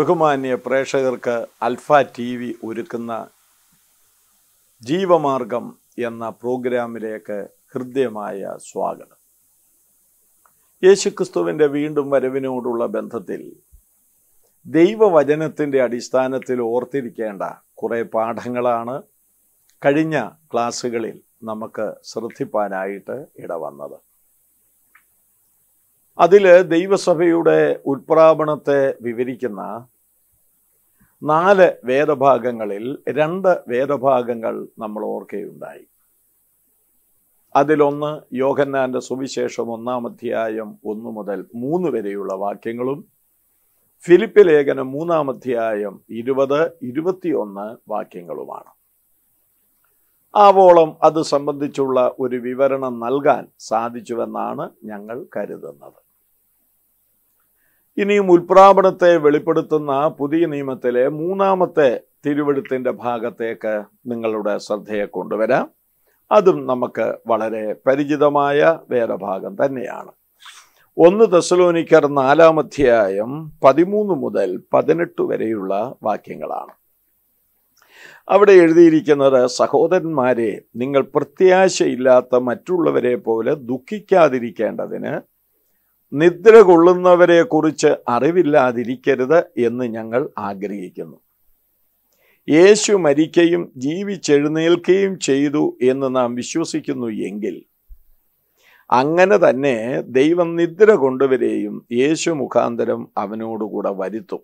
ബഹുമാന്യ പ്രേക്ഷകർക്ക് അൽഫ T V ഒരുക്കുന്ന ജീവമാർഗം എന്ന പ്രോഗ്രാമിലേക്ക് ഹൃദ്യമായ സ്വാഗതം യേശുക്രിസ്തുവിൻ്റെ വീണ്ടും വരവിനോടുള്ള ബന്ധത്തിൽ ദൈവവചനത്തിൻ്റെ അടിസ്ഥാനത്തിൽ ഓർത്തിരിക്കേണ്ട കുറേ പാഠങ്ങളാണ് കഴിഞ്ഞ ക്ലാസ്സുകളിൽ നമുക്ക് ശ്രദ്ധിപ്പാനായിട്ട് ഇടവന്നത് അതിൽ ദൈവസഭയുടെ ഉത്പ്രാപണത്തെ വിവരിക്കുന്ന നാല് വേദഭാഗങ്ങളിൽ രണ്ട് വേദഭാഗങ്ങൾ നമ്മൾ ഓർക്കുകയുണ്ടായി അതിലൊന്ന് യോഹന്നാന്റെ സുവിശേഷം ഒന്നാം അധ്യായം ഒന്നു മുതൽ മൂന്ന് വരെയുള്ള വാക്യങ്ങളും ഫിലിപ്പ് ലേഖനം മൂന്നാം അധ്യായം ഇരുപത് ഇരുപത്തിയൊന്ന് വാക്യങ്ങളുമാണ് ആവോളം അത് സംബന്ധിച്ചുള്ള ഒരു വിവരണം നൽകാൻ സാധിച്ചുവെന്നാണ് ഞങ്ങൾ കരുതുന്നത് ഇനിയും ഉൽപ്രാപണത്തെ വെളിപ്പെടുത്തുന്ന പുതിയ നിയമത്തിലെ മൂന്നാമത്തെ തിരുവഴുത്തിന്റെ ഭാഗത്തേക്ക് നിങ്ങളുടെ ശ്രദ്ധയെ കൊണ്ടുവരാം അതും നമുക്ക് വളരെ പരിചിതമായ വേദഭാഗം തന്നെയാണ് ഒന്ന് തെസലോനിക്കർ നാലാം അധ്യായം പതിമൂന്ന് മുതൽ പതിനെട്ട് വരെയുള്ള വാക്യങ്ങളാണ് അവിടെ എഴുതിയിരിക്കുന്നത് സഹോദരന്മാരെ നിങ്ങൾ പ്രത്യാശയില്ലാത്ത മറ്റുള്ളവരെ പോലെ ദുഃഖിക്കാതിരിക്കേണ്ടതിന് നിദ്ര കൊള്ളുന്നവരെ കുറിച്ച് അറിവില്ലാതിരിക്കരുത് എന്ന് ഞങ്ങൾ ആഗ്രഹിക്കുന്നു യേശു മരിക്കുകയും ജീവിച്ചെഴുന്നേൽക്കുകയും ചെയ്തു എന്ന് നാം വിശ്വസിക്കുന്നു എങ്കിൽ അങ്ങനെ തന്നെ ദൈവം നിദ്ര കൊണ്ടുവരെയും യേശു മുഖാന്തരം അവനോടുകൂടെ വരുത്തും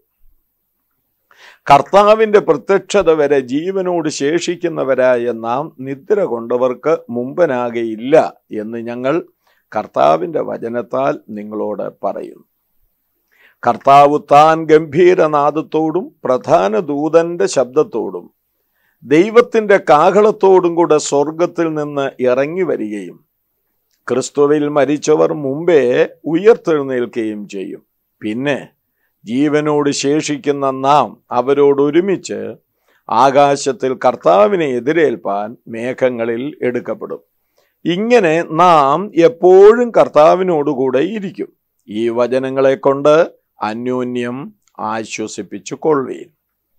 കർത്താവിന്റെ പ്രത്യക്ഷത വരെ ജീവനോട് ശേഷിക്കുന്നവരായ നാം നിദ്ര കൊണ്ടവർക്ക് മുമ്പനാകെയില്ല എന്ന് ഞങ്ങൾ കർത്താവിന്റെ വചനത്താൽ നിങ്ങളോട് പറയുന്നു കർത്താവ് താൻ ഗംഭീരനാദത്തോടും പ്രധാന ദൂതന്റെ ശബ്ദത്തോടും ദൈവത്തിന്റെ കാഹളത്തോടും കൂടെ സ്വർഗത്തിൽ നിന്ന് ഇറങ്ങി വരികയും ക്രിസ്തുവിൽ മരിച്ചവർ മുമ്പേ ഉയർത്തെഴുന്നേൽക്കുകയും ചെയ്യും പിന്നെ ജീവനോട് ശേഷിക്കുന്ന നാം അവരോട് ഒരുമിച്ച് ആകാശത്തിൽ കർത്താവിനെ എതിരേൽപ്പാൻ മേഘങ്ങളിൽ എടുക്കപ്പെടും ഇങ്ങനെ നാം എപ്പോഴും കർത്താവിനോടുകൂടെ ഇരിക്കും ഈ വചനങ്ങളെ കൊണ്ട് അന്യോന്യം ആശ്വസിപ്പിച്ചു കൊള്ളുകയും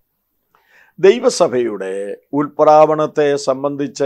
ദൈവസഭയുടെ ഉൽപ്രാവണത്തെ സംബന്ധിച്ച്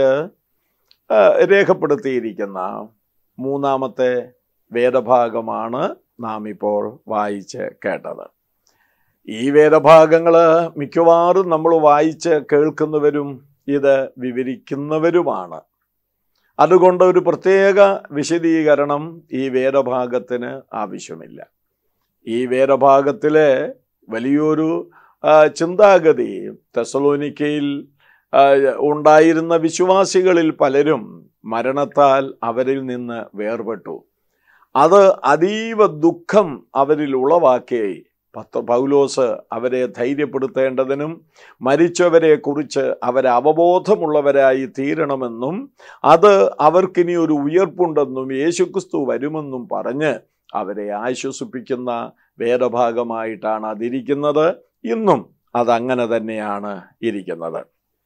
രേഖപ്പെടുത്തിയിരിക്കുന്ന മൂന്നാമത്തെ വേദഭാഗമാണ് നാം ഇപ്പോൾ വായിച്ച് കേട്ടത് ഈ വേദഭാഗങ്ങൾ മിക്കവാറും നമ്മൾ വായിച്ച് കേൾക്കുന്നവരും ഇത് വിവരിക്കുന്നവരുമാണ് അതുകൊണ്ട് ഒരു പ്രത്യേക വിശദീകരണം ഈ വേദഭാഗത്തിന് ആവശ്യമില്ല ഈ വേദഭാഗത്തിലെ വലിയൊരു ചിന്താഗതി തെസലോനിക്കയിൽ ഉണ്ടായിരുന്ന വിശ്വാസികളിൽ പലരും മരണത്താൽ അവരിൽ നിന്ന് വേർപെട്ടു അത് അതീവ ദുഃഖം അവരിൽ ഉളവാക്കി പത്ര പൗലോസ് അവരെ ധൈര്യപ്പെടുത്തേണ്ടതിനും മരിച്ചവരെ കുറിച്ച് അവരെ അവബോധമുള്ളവരായി തീരണമെന്നും അത് അവർക്കിനി ഒരു ഉയർപ്പുണ്ടെന്നും യേശുക്രിസ്തു വരുമെന്നും പറഞ്ഞ് അവരെ ആശ്വസിപ്പിക്കുന്ന വേദഭാഗമായിട്ടാണ് അതിരിക്കുന്നത് ഇന്നും അതങ്ങനെ തന്നെയാണ് ഇരിക്കുന്നത്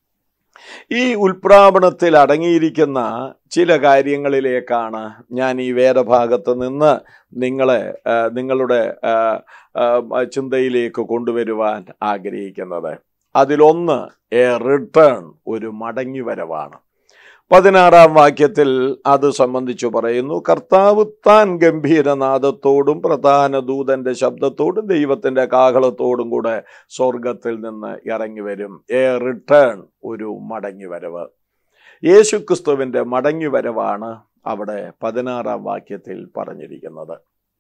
ഈ ഉൽപ്രാപണത്തിൽ അടങ്ങിയിരിക്കുന്ന ചില കാര്യങ്ങളിലേക്കാണ് ഞാൻ ഈ വേദഭാഗത്ത് നിന്ന് നിങ്ങളെ നിങ്ങളുടെ ചിന്തയിലേക്ക് കൊണ്ടുവരുവാൻ ആഗ്രഹിക്കുന്നത് അതിലൊന്ന് എ റിട്ടേൺ ഒരു മടങ്ങി വരവാണ് പതിനാറാം വാക്യത്തിൽ അത് സംബന്ധിച്ചു പറയുന്നു കർത്താവ് താൻ ഗംഭീരനാദത്തോടും പ്രധാന ദൂതന്റെ ശബ്ദത്തോടും ദൈവത്തിന്റെ കാഹളത്തോടും കൂടെ സ്വർഗത്തിൽ നിന്ന് ഇറങ്ങി വരും എ റിട്ടേൺ ഒരു മടങ്ങി വരവ് യേശുക്രിസ്തുവിന്റെ മടങ്ങി വരവാണ് അവിടെ പതിനാറാം വാക്യത്തിൽ പറഞ്ഞിരിക്കുന്നത്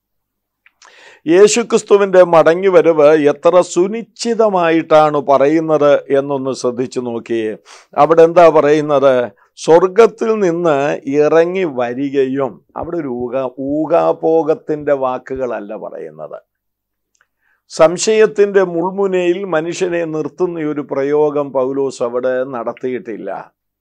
യേശുക്രിസ്തുവിന്റെ മടങ്ങി വരവ് എത്ര സുനിശ്ചിതമായിട്ടാണ് പറയുന്നത് എന്നൊന്ന് ശ്രദ്ധിച്ചു നോക്കിയേ അവിടെ എന്താ പറയുന്നത് സ്വർഗത്തിൽ നിന്ന് ഇറങ്ങി വരികയും അവിടെ ഒരു ഊക ഊകാപോകത്തിന്റെ വാക്കുകളല്ല പറയുന്നത് സംശയത്തിന്റെ മുൾമുനയിൽ മനുഷ്യനെ നിർത്തുന്ന ഒരു പ്രയോഗം പൗലോസ് അവിടെ നടത്തിയിട്ടില്ല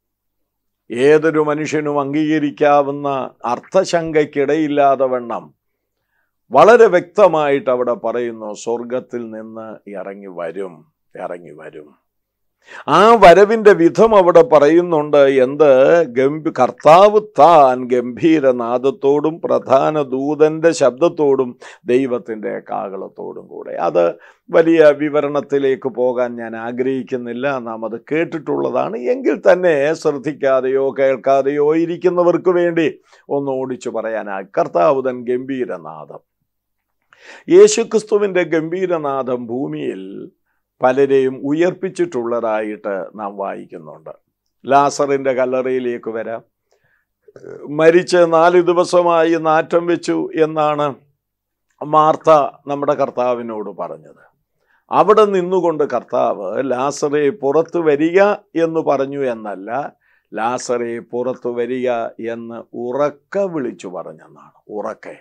ഏതൊരു മനുഷ്യനും അംഗീകരിക്കാവുന്ന അർത്ഥശങ്കയ്ക്കിടയില്ലാതെ വണ്ണം വളരെ വ്യക്തമായിട്ട് അവിടെ പറയുന്നു സ്വർഗത്തിൽ നിന്ന് ഇറങ്ങി വരും ഇറങ്ങി വരും ആ വരവിന്റെ വിധം അവിടെ പറയുന്നുണ്ട് എന്ത് ഗംഭീ കർത്താവ് താൻ ഗംഭീരനാദത്തോടും പ്രധാന ദൂതന്റെ ശബ്ദത്തോടും ദൈവത്തിൻ്റെ കാകളത്തോടും കൂടെ അത് വലിയ വിവരണത്തിലേക്ക് പോകാൻ ഞാൻ ആഗ്രഹിക്കുന്നില്ല നാം അത് കേട്ടിട്ടുള്ളതാണ് എങ്കിൽ തന്നെ ശ്രദ്ധിക്കാതെയോ കേൾക്കാതെയോ ഇരിക്കുന്നവർക്ക് വേണ്ടി ഒന്ന് ഓടിച്ചു പറയാനാ കർത്താവ് തൻ ഗംഭീരനാദം യേശുക്രിസ്തുവിൻ്റെ ഗംഭീരനാദം ഭൂമിയിൽ പലരെയും ഉയർപ്പിച്ചിട്ടുള്ളതായിട്ട് നാം വായിക്കുന്നുണ്ട് ലാസറിൻ്റെ കല്ലറയിലേക്ക് വരാം മരിച്ച് നാല് ദിവസമായി നാറ്റം വെച്ചു എന്നാണ് മാർത്ത നമ്മുടെ കർത്താവിനോട് പറഞ്ഞത് അവിടെ നിന്നുകൊണ്ട് കർത്താവ് ലാസറെ പുറത്തു വരിക എന്ന് പറഞ്ഞു എന്നല്ല ലാസറെ പുറത്തു വരിക എന്ന് ഉറക്ക വിളിച്ചു പറഞ്ഞെന്നാണ് ഉറക്കെ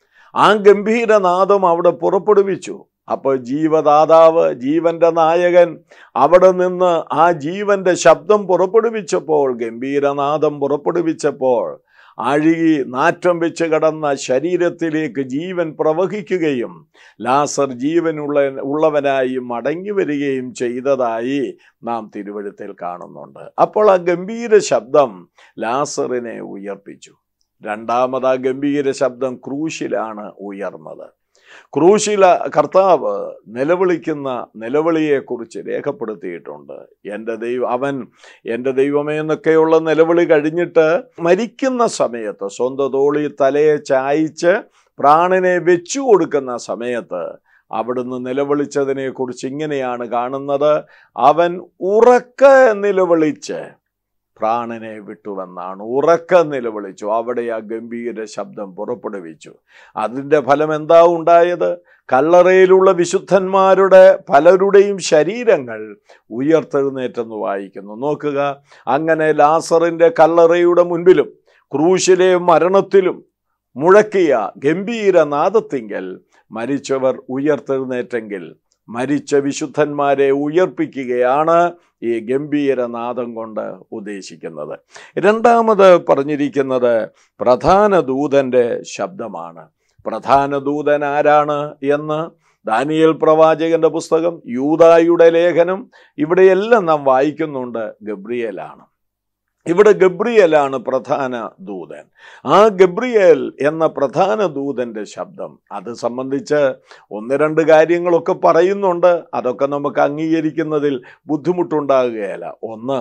ആ ഗംഭീരനാദം അവിടെ പുറപ്പെടുവിച്ചു അപ്പോൾ ജീവദാതാവ് ജീവന്റെ നായകൻ അവിടെ നിന്ന് ആ ജീവന്റെ ശബ്ദം പുറപ്പെടുവിച്ചപ്പോൾ ഗംഭീരനാദം പുറപ്പെടുവിച്ചപ്പോൾ അഴുകി നാറ്റം വെച്ച് കടന്ന ശരീരത്തിലേക്ക് ജീവൻ പ്രവഹിക്കുകയും ലാസർ ജീവനുള്ള ഉള്ളവനായി മടങ്ങി വരികയും ചെയ്തതായി നാം തിരുവഴുത്തിൽ കാണുന്നുണ്ട് അപ്പോൾ ആ ഗംഭീര ശബ്ദം ലാസറിനെ ഉയർപ്പിച്ചു രണ്ടാമത് ആ ഗംഭീര ശബ്ദം ക്രൂശിലാണ് ഉയർന്നത് ക്രൂശില കർത്താവ് നിലവിളിക്കുന്ന നിലവിളിയെക്കുറിച്ച് രേഖപ്പെടുത്തിയിട്ടുണ്ട് എൻ്റെ ദൈവം അവൻ എൻ്റെ ദൈവമേ എന്നൊക്കെയുള്ള നിലവിളി കഴിഞ്ഞിട്ട് മരിക്കുന്ന സമയത്ത് സ്വന്തം തോളി തലയെ ചായച്ച് പ്രാണനെ വെച്ചു കൊടുക്കുന്ന സമയത്ത് അവിടുന്ന് നിലവിളിച്ചതിനെ കുറിച്ച് ഇങ്ങനെയാണ് കാണുന്നത് അവൻ ഉറക്ക നിലവിളിച്ച് പ്രാണനെ വിട്ടുവെന്നാണ് ഉറക്ക നിലവിളിച്ചു അവിടെ ആ ഗംഭീര ശബ്ദം പുറപ്പെടുവിച്ചു അതിൻ്റെ ഫലം എന്താ ഉണ്ടായത് കല്ലറയിലുള്ള വിശുദ്ധന്മാരുടെ പലരുടെയും ശരീരങ്ങൾ ഉയർത്തെഴുന്നേറ്റെന്ന് വായിക്കുന്നു നോക്കുക അങ്ങനെ ലാസറിൻ്റെ കല്ലറയുടെ മുൻപിലും ക്രൂശിലെ മരണത്തിലും മുഴക്കിയ ഗംഭീര നാദത്തിങ്കൽ മരിച്ചവർ ഉയർത്തെഴുന്നേറ്റെങ്കിൽ മരിച്ച വിശുദ്ധന്മാരെ ഉയർപ്പിക്കുകയാണ് ഈ ഗംഭീര നാദം കൊണ്ട് ഉദ്ദേശിക്കുന്നത് രണ്ടാമത് പറഞ്ഞിരിക്കുന്നത് പ്രധാന ദൂതന്റെ ശബ്ദമാണ് പ്രധാന ദൂതൻ ആരാണ് എന്ന് ദാനിയൽ പ്രവാചകന്റെ പുസ്തകം യൂതായുടെ ലേഖനം ഇവിടെയെല്ലാം നാം വായിക്കുന്നുണ്ട് ഗബ്രിയലാണ് ഇവിടെ ഗബ്രിയലാണ് പ്രധാന ദൂതൻ ആ ഗബ്രിയേൽ എന്ന പ്രധാന ദൂതന്റെ ശബ്ദം അത് സംബന്ധിച്ച് ഒന്ന് രണ്ട് കാര്യങ്ങളൊക്കെ പറയുന്നുണ്ട് അതൊക്കെ നമുക്ക് അംഗീകരിക്കുന്നതിൽ ബുദ്ധിമുട്ടുണ്ടാകുകയില്ല ഒന്ന്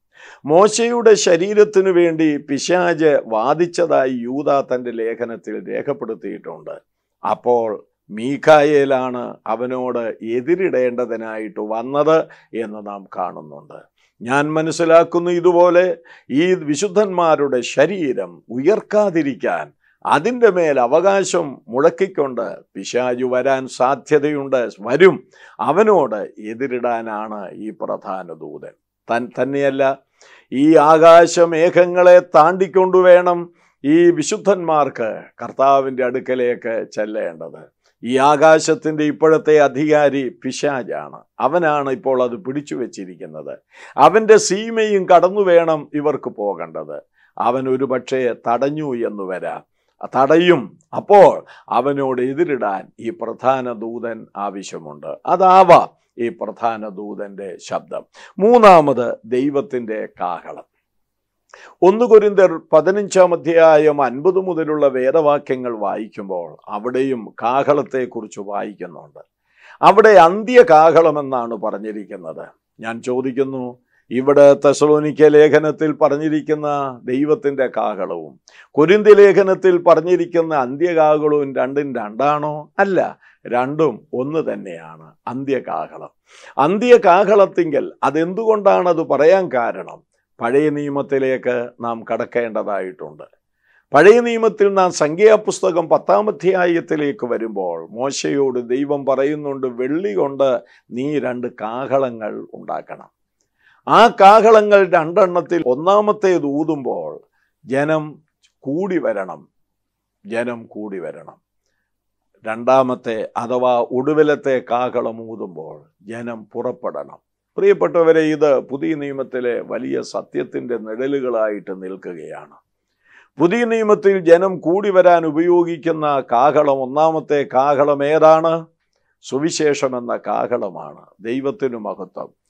മോശയുടെ ശരീരത്തിനു വേണ്ടി പിശാജ് വാദിച്ചതായി യൂത തൻ്റെ ലേഖനത്തിൽ രേഖപ്പെടുത്തിയിട്ടുണ്ട് അപ്പോൾ മീഖായേലാണ് അവനോട് എതിരിടേണ്ടതിനായിട്ട് വന്നത് എന്ന് നാം കാണുന്നുണ്ട് ഞാൻ മനസ്സിലാക്കുന്നു ഇതുപോലെ ഈ വിശുദ്ധന്മാരുടെ ശരീരം ഉയർക്കാതിരിക്കാൻ അതിൻ്റെ മേൽ അവകാശം മുഴക്കിക്കൊണ്ട് പിശാജു വരാൻ സാധ്യതയുണ്ട് വരും അവനോട് എതിരിടാനാണ് ഈ പ്രധാന ദൂതൻ തൻ തന്നെയല്ല ഈ ആകാശമേഘങ്ങളെ താണ്ടിക്കൊണ്ടു വേണം ഈ വിശുദ്ധന്മാർക്ക് കർത്താവിൻ്റെ അടുക്കലേക്ക് ചെല്ലേണ്ടത് ഈ ആകാശത്തിൻ്റെ ഇപ്പോഴത്തെ അധികാരി പിശാജാണ് അവനാണ് ഇപ്പോൾ അത് പിടിച്ചു വച്ചിരിക്കുന്നത് അവൻ്റെ സീമയും കടന്നു വേണം ഇവർക്ക് പോകേണ്ടത് അവൻ ഒരു പക്ഷേ തടഞ്ഞു എന്ന് വരാം തടയും അപ്പോൾ അവനോട് എതിരിടാൻ ഈ പ്രധാന ദൂതൻ ആവശ്യമുണ്ട് അതാവാം ഈ പ്രധാന ദൂതന്റെ ശബ്ദം മൂന്നാമത് ദൈവത്തിൻ്റെ കാഹളം ഒന്ന് കൊരിന്തർ പതിനഞ്ചാം അധ്യായം അൻപത് മുതലുള്ള വേദവാക്യങ്ങൾ വായിക്കുമ്പോൾ അവിടെയും കാഹളത്തെക്കുറിച്ച് വായിക്കുന്നുണ്ട് അവിടെ അന്ത്യകാഹളം എന്നാണ് പറഞ്ഞിരിക്കുന്നത് ഞാൻ ചോദിക്കുന്നു ഇവിടെ തെസലോനിക്ക ലേഖനത്തിൽ പറഞ്ഞിരിക്കുന്ന ദൈവത്തിൻ്റെ കാഹളവും കൊരിന്തി ലേഖനത്തിൽ പറഞ്ഞിരിക്കുന്ന അന്ത്യകാഹളവും രണ്ടും രണ്ടാണോ അല്ല രണ്ടും ഒന്ന് തന്നെയാണ് അന്ത്യകാഹളം അന്ത്യകാഹളത്തിങ്കൽ അതെന്തുകൊണ്ടാണ് അത് പറയാൻ കാരണം പഴയ നിയമത്തിലേക്ക് നാം കടക്കേണ്ടതായിട്ടുണ്ട് പഴയ നിയമത്തിൽ നാം സംഖ്യാപുസ്തകം പത്താം അധ്യായത്തിലേക്ക് വരുമ്പോൾ മോശയോട് ദൈവം പറയുന്നുണ്ട് വെള്ളി കൊണ്ട് നീ രണ്ട് കാഹളങ്ങൾ ഉണ്ടാക്കണം ആ കാഹളങ്ങൾ രണ്ടെണ്ണത്തിൽ ഒന്നാമത്തേത് ഊതുമ്പോൾ ജനം കൂടി വരണം ജനം കൂടി വരണം രണ്ടാമത്തെ അഥവാ ഒടുവിലത്തെ കാഹളം ഊതുമ്പോൾ ജനം പുറപ്പെടണം പ്രിയപ്പെട്ടവരെ ഇത് പുതിയ നിയമത്തിലെ വലിയ സത്യത്തിൻ്റെ നിഴലുകളായിട്ട് നിൽക്കുകയാണ് പുതിയ നിയമത്തിൽ ജനം കൂടി വരാൻ ഉപയോഗിക്കുന്ന കാഹളം ഒന്നാമത്തെ കാഹളം ഏതാണ് സുവിശേഷം എന്ന കാഹളമാണ് ദൈവത്തിനു മഹത്വം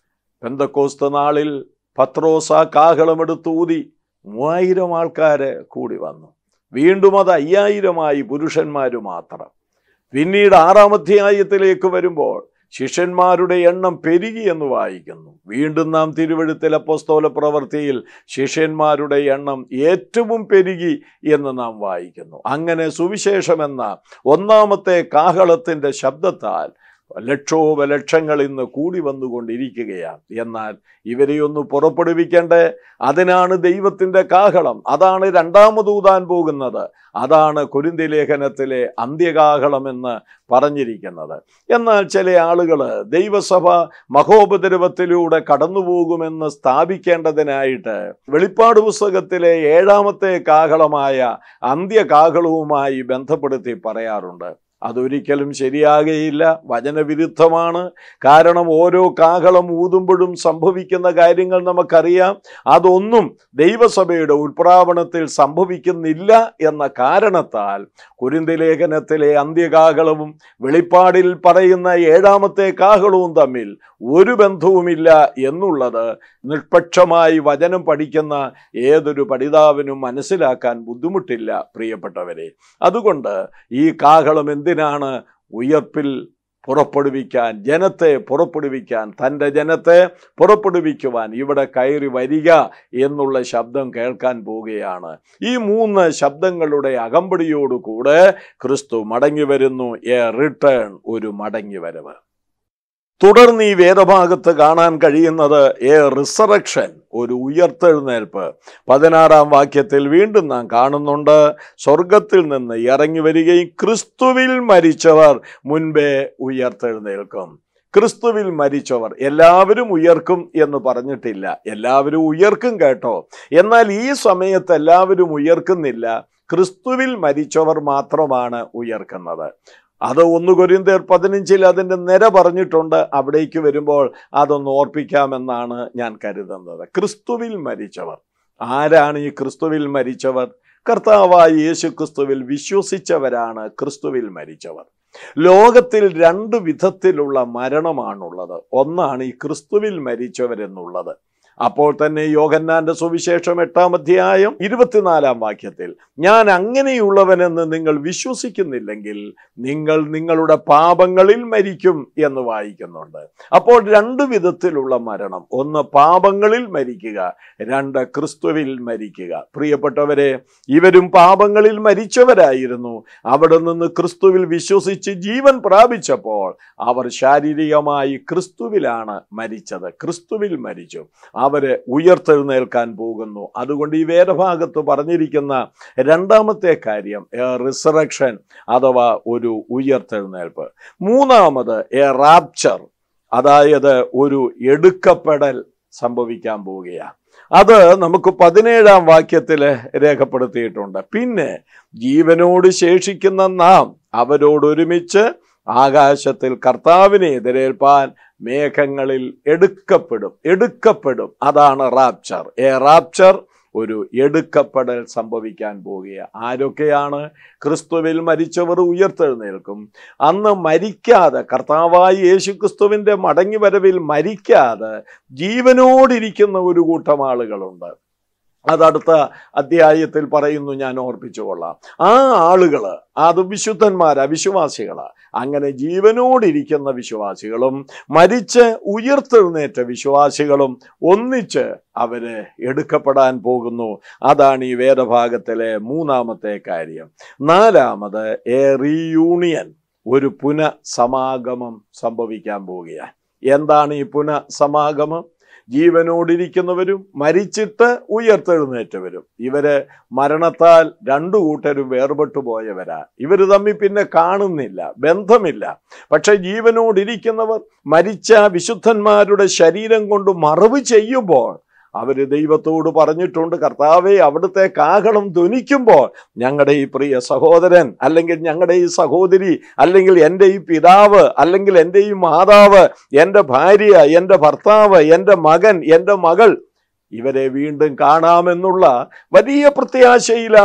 പെന്തക്കോസ്ത നാളിൽ പത്രോസ കാഹളമെടുത്ത് ഊതി മൂവായിരം ആൾക്കാര് കൂടി വന്നു വീണ്ടും അത് അയ്യായിരമായി പുരുഷന്മാര് മാത്രം പിന്നീട് ആറാം അധ്യായത്തിലേക്ക് വരുമ്പോൾ ശിഷ്യന്മാരുടെ എണ്ണം പെരുകി എന്ന് വായിക്കുന്നു വീണ്ടും നാം തിരുവഴുത്തിൽ അപ്പോസ്തോല പ്രവൃത്തിയിൽ ശിഷ്യന്മാരുടെ എണ്ണം ഏറ്റവും പെരുകി എന്ന് നാം വായിക്കുന്നു അങ്ങനെ സുവിശേഷം എന്ന ഒന്നാമത്തെ കാഹളത്തിന്റെ ശബ്ദത്താൽ ലക്ഷോപലക്ഷങ്ങൾ ഇന്ന് കൂടി വന്നുകൊണ്ടിരിക്കുകയാണ് എന്നാൽ ഇവരെ ഒന്ന് പുറപ്പെടുവിക്കണ്ടേ അതിനാണ് ദൈവത്തിന്റെ കാഹളം അതാണ് രണ്ടാമതൂതാൻ പോകുന്നത് അതാണ് കുരിന്തി ലേഖനത്തിലെ അന്ത്യകാഹളം എന്ന് പറഞ്ഞിരിക്കുന്നത് എന്നാൽ ചില ആളുകൾ ദൈവസഭ മഹോപദ്രവത്തിലൂടെ കടന്നുപോകുമെന്ന് സ്ഥാപിക്കേണ്ടതിനായിട്ട് വെളിപ്പാട് പുസ്തകത്തിലെ ഏഴാമത്തെ കാഹളമായ അന്ത്യകാഹളവുമായി ബന്ധപ്പെടുത്തി പറയാറുണ്ട് അതൊരിക്കലും ശരിയാകുകയില്ല വചനവിരുദ്ധമാണ് കാരണം ഓരോ കാഹളം ഊതുമ്പോഴും സംഭവിക്കുന്ന കാര്യങ്ങൾ നമുക്കറിയാം അതൊന്നും ദൈവസഭയുടെ ഉൽപ്രാവണത്തിൽ സംഭവിക്കുന്നില്ല എന്ന കാരണത്താൽ കുരിന്തി ലേഖനത്തിലെ അന്ത്യകാഹളവും വെളിപ്പാടിൽ പറയുന്ന ഏഴാമത്തെ കാഹളവും തമ്മിൽ ഒരു ബന്ധവുമില്ല എന്നുള്ളത് നിഷ്പക്ഷമായി വചനം പഠിക്കുന്ന ഏതൊരു പഠിതാവിനും മനസ്സിലാക്കാൻ ബുദ്ധിമുട്ടില്ല പ്രിയപ്പെട്ടവരെ അതുകൊണ്ട് ഈ കാഹളം എന്തിനാണ് ഉയർപ്പിൽ പുറപ്പെടുവിക്കാൻ ജനത്തെ പുറപ്പെടുവിക്കാൻ തൻ്റെ ജനത്തെ പുറപ്പെടുവിക്കുവാൻ ഇവിടെ കയറി വരിക എന്നുള്ള ശബ്ദം കേൾക്കാൻ പോവുകയാണ് ഈ മൂന്ന് ശബ്ദങ്ങളുടെ അകമ്പടിയോടുകൂടെ ക്രിസ്തു മടങ്ങി വരുന്നു എ റിട്ടേൺ ഒരു മടങ്ങി വരവ് തുടർന്ന് ഈ വേദഭാഗത്ത് കാണാൻ കഴിയുന്നത് എ റിസറക്ഷൻ ഒരു ഉയർത്തെഴുന്നേൽപ്പ് പതിനാറാം വാക്യത്തിൽ വീണ്ടും നാം കാണുന്നുണ്ട് സ്വർഗത്തിൽ നിന്ന് ഇറങ്ങി വരികയും ക്രിസ്തുവിൽ മരിച്ചവർ മുൻപേ ഉയർത്തെഴുന്നേൽക്കും ക്രിസ്തുവിൽ മരിച്ചവർ എല്ലാവരും ഉയർക്കും എന്ന് പറഞ്ഞിട്ടില്ല എല്ലാവരും ഉയർക്കും കേട്ടോ എന്നാൽ ഈ സമയത്ത് എല്ലാവരും ഉയർക്കുന്നില്ല ക്രിസ്തുവിൽ മരിച്ചവർ മാത്രമാണ് ഉയർക്കുന്നത് അത് ഒന്ന് കൊരിന്തേർ പതിനഞ്ചിൽ അതിൻ്റെ നിര പറഞ്ഞിട്ടുണ്ട് അവിടേക്ക് വരുമ്പോൾ അതൊന്ന് ഓർപ്പിക്കാമെന്നാണ് ഞാൻ കരുതുന്നത് ക്രിസ്തുവിൽ മരിച്ചവർ ആരാണ് ഈ ക്രിസ്തുവിൽ മരിച്ചവർ കർത്താവായ യേശു ക്രിസ്തുവിൽ വിശ്വസിച്ചവരാണ് ക്രിസ്തുവിൽ മരിച്ചവർ ലോകത്തിൽ രണ്ട് വിധത്തിലുള്ള മരണമാണുള്ളത് ഒന്നാണ് ഈ ക്രിസ്തുവിൽ മരിച്ചവരെന്നുള്ളത് അപ്പോൾ തന്നെ യോഹന്നാന്റെ സുവിശേഷം എട്ടാം അധ്യായം ഇരുപത്തിനാലാം വാക്യത്തിൽ ഞാൻ അങ്ങനെയുള്ളവനെന്ന് നിങ്ങൾ വിശ്വസിക്കുന്നില്ലെങ്കിൽ നിങ്ങൾ നിങ്ങളുടെ പാപങ്ങളിൽ മരിക്കും എന്ന് വായിക്കുന്നുണ്ട് അപ്പോൾ രണ്ട് വിധത്തിലുള്ള മരണം ഒന്ന് പാപങ്ങളിൽ മരിക്കുക രണ്ട് ക്രിസ്തുവിൽ മരിക്കുക പ്രിയപ്പെട്ടവരെ ഇവരും പാപങ്ങളിൽ മരിച്ചവരായിരുന്നു അവിടെ നിന്ന് ക്രിസ്തുവിൽ വിശ്വസിച്ച് ജീവൻ പ്രാപിച്ചപ്പോൾ അവർ ശാരീരികമായി ക്രിസ്തുവിലാണ് മരിച്ചത് ക്രിസ്തുവിൽ മരിച്ചു അവര് ഉയർത്തെഴുന്നേൽക്കാൻ പോകുന്നു അതുകൊണ്ട് ഈ വേദഭാഗത്ത് പറഞ്ഞിരിക്കുന്ന രണ്ടാമത്തെ കാര്യം എ റിസറക്ഷൻ അഥവാ ഒരു ഉയർത്തെഴുന്നേൽപ്പ് മൂന്നാമത് എ റാപ്ചർ അതായത് ഒരു എടുക്കപ്പെടൽ സംഭവിക്കാൻ പോവുകയാണ് അത് നമുക്ക് പതിനേഴാം വാക്യത്തിൽ രേഖപ്പെടുത്തിയിട്ടുണ്ട് പിന്നെ ജീവനോട് ശേഷിക്കുന്ന നാം അവരോടൊരുമിച്ച് ആകാശത്തിൽ കർത്താവിനെ എതിരേൽപ്പാൻ മേഘങ്ങളിൽ എടുക്കപ്പെടും എടുക്കപ്പെടും അതാണ് റാപ്ചർ എ റാപ്ചർ ഒരു എടുക്കപ്പെടൽ സംഭവിക്കാൻ പോവുക ആരൊക്കെയാണ് ക്രിസ്തുവിൽ മരിച്ചവർ ഉയർത്തെഴുന്നേൽക്കും അന്ന് മരിക്കാതെ കർത്താവായ യേശു ക്രിസ്തുവിൻ്റെ മടങ്ങി വരവിൽ മരിക്കാതെ ജീവനോടിരിക്കുന്ന ഒരു കൂട്ടം ആളുകളുണ്ട് അതടുത്ത അധ്യായത്തിൽ പറയുന്നു ഞാൻ ഓർപ്പിച്ചു കൊള്ളാം ആ ആളുകൾ അത് വിശുദ്ധന്മാരാ വിശ്വാസികളാ അങ്ങനെ ജീവനോടിരിക്കുന്ന വിശ്വാസികളും മരിച്ച് ഉയർത്തെഴുന്നേറ്റ വിശ്വാസികളും ഒന്നിച്ച് അവര് എടുക്കപ്പെടാൻ പോകുന്നു അതാണ് ഈ വേദഭാഗത്തിലെ മൂന്നാമത്തെ കാര്യം നാലാമത് എ റീയൂണിയൻ ഒരു പുനഃസമാഗമം സംഭവിക്കാൻ പോവുകയാണ് എന്താണ് ഈ പുനഃസമാഗമം ജീവനോടിരിക്കുന്നവരും മരിച്ചിട്ട് ഉയർത്തെഴുന്നേറ്റവരും ഇവര് മരണത്താൽ രണ്ടു കൂട്ടരും വേർപെട്ടു പോയവരാ ഇവര് തമ്മിൽ പിന്നെ കാണുന്നില്ല ബന്ധമില്ല പക്ഷെ ജീവനോടിരിക്കുന്നവർ മരിച്ച വിശുദ്ധന്മാരുടെ ശരീരം കൊണ്ട് മറവ് ചെയ്യുമ്പോൾ അവര് ദൈവത്തോട് പറഞ്ഞിട്ടുണ്ട് കർത്താവെ അവിടുത്തെ കാഹളം ധ്വനിക്കുമ്പോൾ ഞങ്ങളുടെ ഈ പ്രിയ സഹോദരൻ അല്ലെങ്കിൽ ഞങ്ങളുടെ ഈ സഹോദരി അല്ലെങ്കിൽ എൻ്റെ ഈ പിതാവ് അല്ലെങ്കിൽ എൻ്റെ ഈ മാതാവ് എൻ്റെ ഭാര്യ എൻ്റെ ഭർത്താവ് എൻ്റെ മകൻ എൻ്റെ മകൾ ഇവരെ വീണ്ടും കാണാമെന്നുള്ള വലിയ പ്രത്യാശയിലാണ്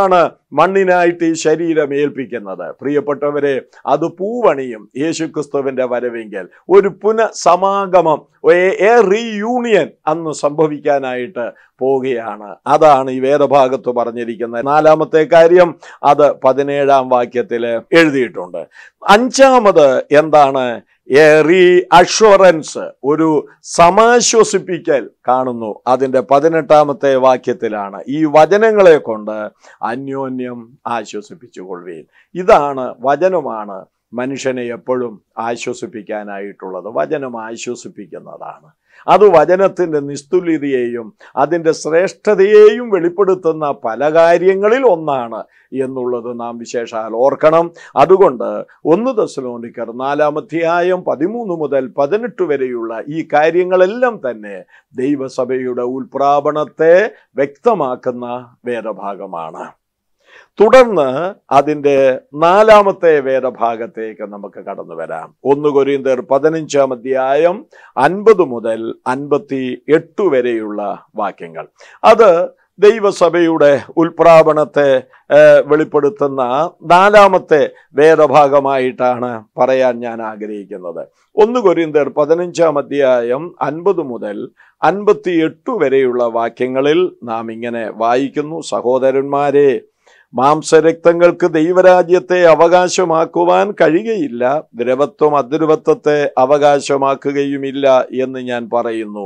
മണ്ണിനായിട്ട് ഈ ശരീരം ഏൽപ്പിക്കുന്നത് പ്രിയപ്പെട്ടവരെ അത് പൂവണിയും യേശുക്രിസ്തുവിന്റെ വരവെങ്കിൽ ഒരു പുനഃസമാഗമം എ റീയൂണിയൻ അന്ന് സംഭവിക്കാനായിട്ട് പോവുകയാണ് അതാണ് ഈ വേദഭാഗത്ത് പറഞ്ഞിരിക്കുന്നത് നാലാമത്തെ കാര്യം അത് പതിനേഴാം വാക്യത്തിൽ എഴുതിയിട്ടുണ്ട് അഞ്ചാമത് എന്താണ് എ റീ അഷ്വറൻസ് ഒരു സമാശ്വസിപ്പിക്കൽ കാണുന്നു അതിൻ്റെ പതിനെട്ടാമത്തെ വാക്യത്തിലാണ് ഈ വചനങ്ങളെ കൊണ്ട് അന്യോന്യം ആശ്വസിപ്പിച്ചുകൊള്ളുകയും ഇതാണ് വചനമാണ് മനുഷ്യനെ എപ്പോഴും ആശ്വസിപ്പിക്കാനായിട്ടുള്ളത് വചനം ആശ്വസിപ്പിക്കുന്നതാണ് അത് വചനത്തിൻ്റെ നിസ്തുല്യതയെയും അതിൻ്റെ ശ്രേഷ്ഠതയെയും വെളിപ്പെടുത്തുന്ന പല കാര്യങ്ങളിൽ ഒന്നാണ് എന്നുള്ളത് നാം വിശേഷാൽ ഓർക്കണം അതുകൊണ്ട് ഒന്ന് ദശലോനിക്കർ നാലാമധ്യായം പതിമൂന്ന് മുതൽ പതിനെട്ട് വരെയുള്ള ഈ കാര്യങ്ങളെല്ലാം തന്നെ ദൈവസഭയുടെ ഉൽപ്രാപണത്തെ വ്യക്തമാക്കുന്ന വേദഭാഗമാണ് തുടർന്ന് അതിൻ്റെ നാലാമത്തെ വേദഭാഗത്തേക്ക് നമുക്ക് കടന്നു വരാം ഒന്ന് കൊരിന്തർ പതിനഞ്ചാം അധ്യായം അൻപത് മുതൽ അൻപത്തി എട്ട് വരെയുള്ള വാക്യങ്ങൾ അത് ദൈവസഭയുടെ ഉൽപ്രാപണത്തെ ഏഹ്, വെളിപ്പെടുത്തുന്ന നാലാമത്തെ വേദഭാഗമായിട്ടാണ് പറയാൻ ഞാൻ ആഗ്രഹിക്കുന്നത് ഒന്ന് കൊരിന്തർ പതിനഞ്ചാം അധ്യായം അൻപത് മുതൽ അൻപത്തി എട്ട് വരെയുള്ള വാക്യങ്ങളിൽ നാം ഇങ്ങനെ വായിക്കുന്നു സഹോദരന്മാരെ മാംസരക്തങ്ങൾക്ക് ദൈവരാജ്യത്തെ അവകാശമാക്കുവാൻ കഴിയുകയില്ല ദ്രവത്വം അദ്രവത്വത്തെ അവകാശമാക്കുകയുമില്ല എന്ന് ഞാൻ പറയുന്നു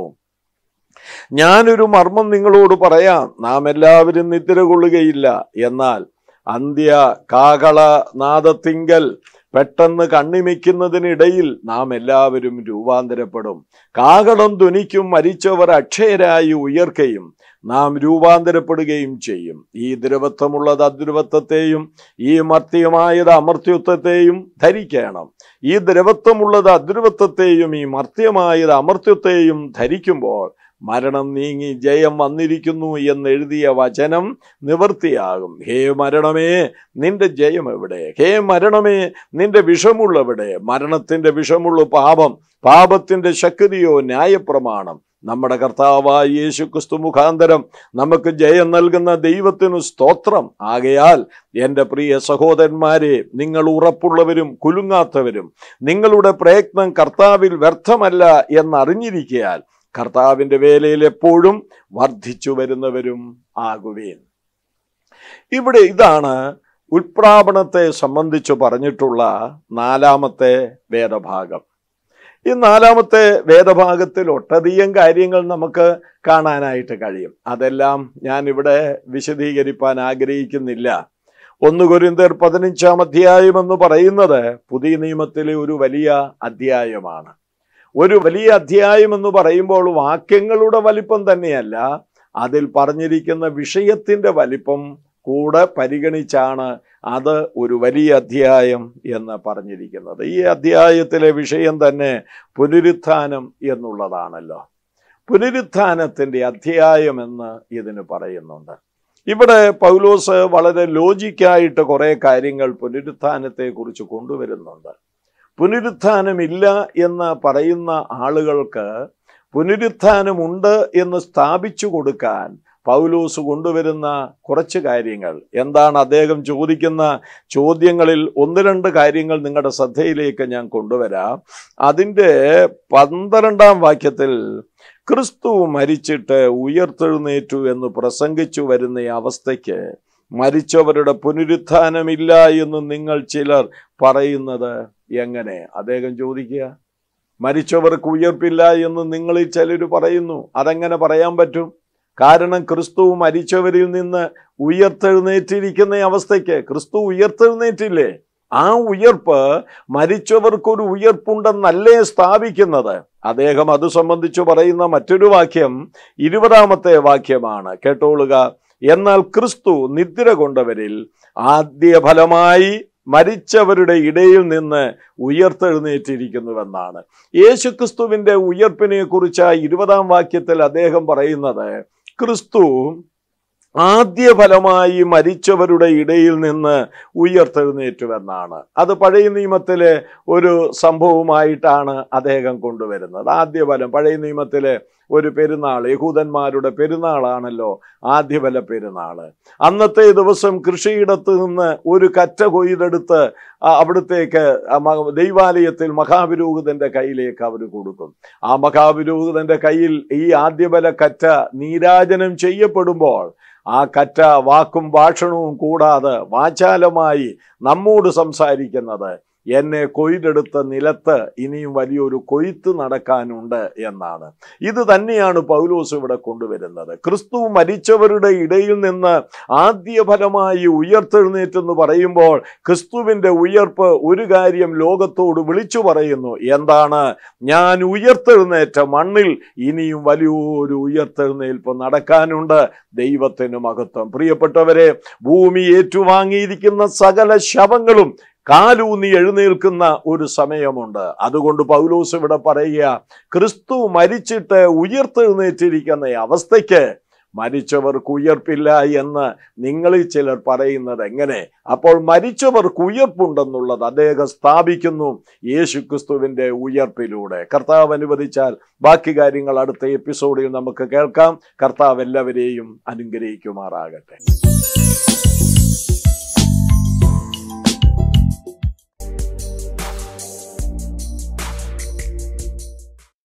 ഞാനൊരു മർമ്മം നിങ്ങളോട് പറയാം നാം എല്ലാവരും നിദ്ര കൊള്ളുകയില്ല എന്നാൽ അന്ത്യ കാകള നാദത്തിങ്കൽ പെട്ടെന്ന് കണ്ണിമിക്കുന്നതിനിടയിൽ നാം എല്ലാവരും രൂപാന്തരപ്പെടും കാകളം ധ്വനിക്കും മരിച്ചവർ അക്ഷയരായി ഉയർക്കയും നാം രൂപാന്തരപ്പെടുകയും ചെയ്യും ഈ ദ്രവത്വമുള്ളത് അദ്രവത്വത്തെയും ഈ മർത്യമായത് അമർത്യത്വത്തെയും ധരിക്കണം ഈ ദ്രവത്വമുള്ളത് അദ്രവത്വത്തെയും ഈ മർത്യമായത് അമർത്യത്തെയും ധരിക്കുമ്പോൾ മരണം നീങ്ങി ജയം വന്നിരിക്കുന്നു എന്നെഴുതിയ വചനം നിവൃത്തിയാകും ഹേ മരണമേ നിന്റെ ജയം എവിടെ ഹേ മരണമേ നിന്റെ വിഷമുള്ളവിടെ മരണത്തിന്റെ വിഷമുള്ള പാപം പാപത്തിന്റെ ശക്തിയോ ന്യായപ്രമാണം നമ്മുടെ കർത്താവായ യേശു ക്രിസ്തു മുഖാന്തരം നമുക്ക് ജയം നൽകുന്ന ദൈവത്തിനു സ്തോത്രം ആകയാൽ എൻ്റെ പ്രിയ സഹോദരന്മാരെ നിങ്ങൾ ഉറപ്പുള്ളവരും കുലുങ്ങാത്തവരും നിങ്ങളുടെ പ്രയത്നം കർത്താവിൽ വ്യർത്ഥമല്ല എന്നറിഞ്ഞിരിക്കയാൽ കർത്താവിൻ്റെ വേലയിൽ എപ്പോഴും വർദ്ധിച്ചു വരുന്നവരും ആകുവേൻ ഇവിടെ ഇതാണ് ഉൽപ്രാപണത്തെ സംബന്ധിച്ച് പറഞ്ഞിട്ടുള്ള നാലാമത്തെ വേദഭാഗം ഈ നാലാമത്തെ വേദഭാഗത്തിൽ ഒട്ടധികം കാര്യങ്ങൾ നമുക്ക് കാണാനായിട്ട് കഴിയും അതെല്ലാം ഞാൻ ഇവിടെ വിശദീകരിപ്പാൻ ആഗ്രഹിക്കുന്നില്ല ഒന്ന് കൊരിന്തർ പതിനഞ്ചാം അധ്യായം എന്ന് പറയുന്നത് പുതിയ നിയമത്തിലെ ഒരു വലിയ അധ്യായമാണ് ഒരു വലിയ അധ്യായം എന്ന് പറയുമ്പോൾ വാക്യങ്ങളുടെ വലിപ്പം തന്നെയല്ല അതിൽ പറഞ്ഞിരിക്കുന്ന വിഷയത്തിന്റെ വലിപ്പം കൂടെ പരിഗണിച്ചാണ് അത് ഒരു വലിയ അധ്യായം എന്ന് പറഞ്ഞിരിക്കുന്നത് ഈ അധ്യായത്തിലെ വിഷയം തന്നെ പുനരുത്ഥാനം എന്നുള്ളതാണല്ലോ പുനരുത്ഥാനത്തിന്റെ അധ്യായം എന്ന് ഇതിന് പറയുന്നുണ്ട് ഇവിടെ പൗലോസ് വളരെ ലോജിക്കായിട്ട് കുറെ കാര്യങ്ങൾ പുനരുത്ഥാനത്തെ കുറിച്ച് കൊണ്ടുവരുന്നുണ്ട് പുനരുത്ഥാനമില്ല എന്ന് പറയുന്ന ആളുകൾക്ക് പുനരുത്ഥാനമുണ്ട് എന്ന് സ്ഥാപിച്ചു കൊടുക്കാൻ പൗലോസ് കൊണ്ടുവരുന്ന കുറച്ച് കാര്യങ്ങൾ എന്താണ് അദ്ദേഹം ചോദിക്കുന്ന ചോദ്യങ്ങളിൽ ഒന്ന് രണ്ട് കാര്യങ്ങൾ നിങ്ങളുടെ ശ്രദ്ധയിലേക്ക് ഞാൻ കൊണ്ടുവരാം അതിൻ്റെ പന്ത്രണ്ടാം വാക്യത്തിൽ ക്രിസ്തു മരിച്ചിട്ട് ഉയർത്തെഴുന്നേറ്റു എന്ന് പ്രസംഗിച്ചു വരുന്ന ഈ അവസ്ഥയ്ക്ക് മരിച്ചവരുടെ പുനരുത്ഥാനമില്ല എന്ന് നിങ്ങൾ ചിലർ പറയുന്നത് എങ്ങനെ അദ്ദേഹം ചോദിക്കുക മരിച്ചവർക്ക് ഉയർപ്പില്ല എന്ന് നിങ്ങളിൽ ചിലർ പറയുന്നു അതെങ്ങനെ പറയാൻ പറ്റും കാരണം ക്രിസ്തു മരിച്ചവരിൽ നിന്ന് ഉയർത്തെഴുന്നേറ്റിരിക്കുന്ന അവസ്ഥയ്ക്ക് ക്രിസ്തു ഉയർത്തെഴുന്നേറ്റില്ലേ ആ ഉയർപ്പ് മരിച്ചവർക്കൊരു ഉയർപ്പുണ്ടെന്നല്ലേ സ്ഥാപിക്കുന്നത് അദ്ദേഹം അത് സംബന്ധിച്ച് പറയുന്ന മറ്റൊരു വാക്യം ഇരുപതാമത്തെ വാക്യമാണ് കേട്ടോളുക എന്നാൽ ക്രിസ്തു നിദ്ര കൊണ്ടവരിൽ ആദ്യ ഫലമായി മരിച്ചവരുടെ ഇടയിൽ നിന്ന് ഉയർത്തെഴുന്നേറ്റിരിക്കുന്നുവെന്നാണ് യേശുക്രിസ്തുവിന്റെ ഉയർപ്പിനെ കുറിച്ച് ഇരുപതാം വാക്യത്തിൽ അദ്ദേഹം പറയുന്നത് ക്രിസ്തു ആദ്യ ഫലമായി മരിച്ചവരുടെ ഇടയിൽ നിന്ന് ഉയർത്തെഴുന്നേറ്റുവെന്നാണ് അത് പഴയ നിയമത്തിലെ ഒരു സംഭവമായിട്ടാണ് അദ്ദേഹം കൊണ്ടുവരുന്നത് ആദ്യ ഫലം പഴയ നിയമത്തിലെ ഒരു പെരുന്നാൾ യഹൂദന്മാരുടെ പെരുന്നാളാണല്ലോ ആദ്യബല പെരുന്നാള് അന്നത്തെ ദിവസം കൃഷിയിടത്ത് നിന്ന് ഒരു കറ്റ കൊയ്തെടുത്ത് ആ അവിടത്തേക്ക് ആ മ- ദൈവാലയത്തിൽ മഹാപുരോഹിതന്റെ കയ്യിലേക്ക് അവർ കൊടുക്കും ആ മഹാപുരോഹിതന്റെ കയ്യിൽ ഈ ആദ്യബല കറ്റ നീരാജനം ചെയ്യപ്പെടുമ്പോൾ ആ കറ്റ വാക്കും ഭാഷണവും കൂടാതെ വാചാലമായി നമ്മോട് സംസാരിക്കുന്നത് എന്നെ കൊയ്തെടുത്ത നിലത്ത് ഇനിയും വലിയൊരു കൊയ്ത്ത് നടക്കാനുണ്ട് എന്നാണ് ഇത് തന്നെയാണ് പൗലോസ് ഇവിടെ കൊണ്ടുവരുന്നത് ക്രിസ്തു മരിച്ചവരുടെ ഇടയിൽ നിന്ന് ആദ്യ ഫലമായി ഉയർത്തെഴുന്നേറ്റെന്ന് പറയുമ്പോൾ ക്രിസ്തുവിന്റെ ഉയർപ്പ് ഒരു കാര്യം ലോകത്തോട് വിളിച്ചു പറയുന്നു എന്താണ് ഞാൻ ഉയർത്തെഴുന്നേറ്റ മണ്ണിൽ ഇനിയും വലിയൊരു ഉയർത്തെഴുന്നേൽപ്പ് നടക്കാനുണ്ട് ദൈവത്തിന് മഹത്വം പ്രിയപ്പെട്ടവരെ ഭൂമി ഏറ്റുവാങ്ങിയിരിക്കുന്ന സകല ശവങ്ങളും കാലൂന്നി എഴുന്നേൽക്കുന്ന ഒരു സമയമുണ്ട് അതുകൊണ്ട് പൗലോസ് ഇവിടെ പറയുക ക്രിസ്തു മരിച്ചിട്ട് ഉയർത്തെഴുന്നേറ്റിരിക്കുന്ന ഈ അവസ്ഥയ്ക്ക് മരിച്ചവർക്ക് ഉയർപ്പില്ല എന്ന് നിങ്ങളിൽ ചിലർ പറയുന്നത് എങ്ങനെ അപ്പോൾ മരിച്ചവർക്ക് ഉയർപ്പുണ്ടെന്നുള്ളത് അദ്ദേഹം സ്ഥാപിക്കുന്നു യേശു ക്രിസ്തുവിന്റെ ഉയർപ്പിലൂടെ കർത്താവ് അനുവദിച്ചാൽ ബാക്കി കാര്യങ്ങൾ അടുത്ത എപ്പിസോഡിൽ നമുക്ക് കേൾക്കാം കർത്താവ് എല്ലാവരെയും അനുഗ്രഹിക്കുമാറാകട്ടെ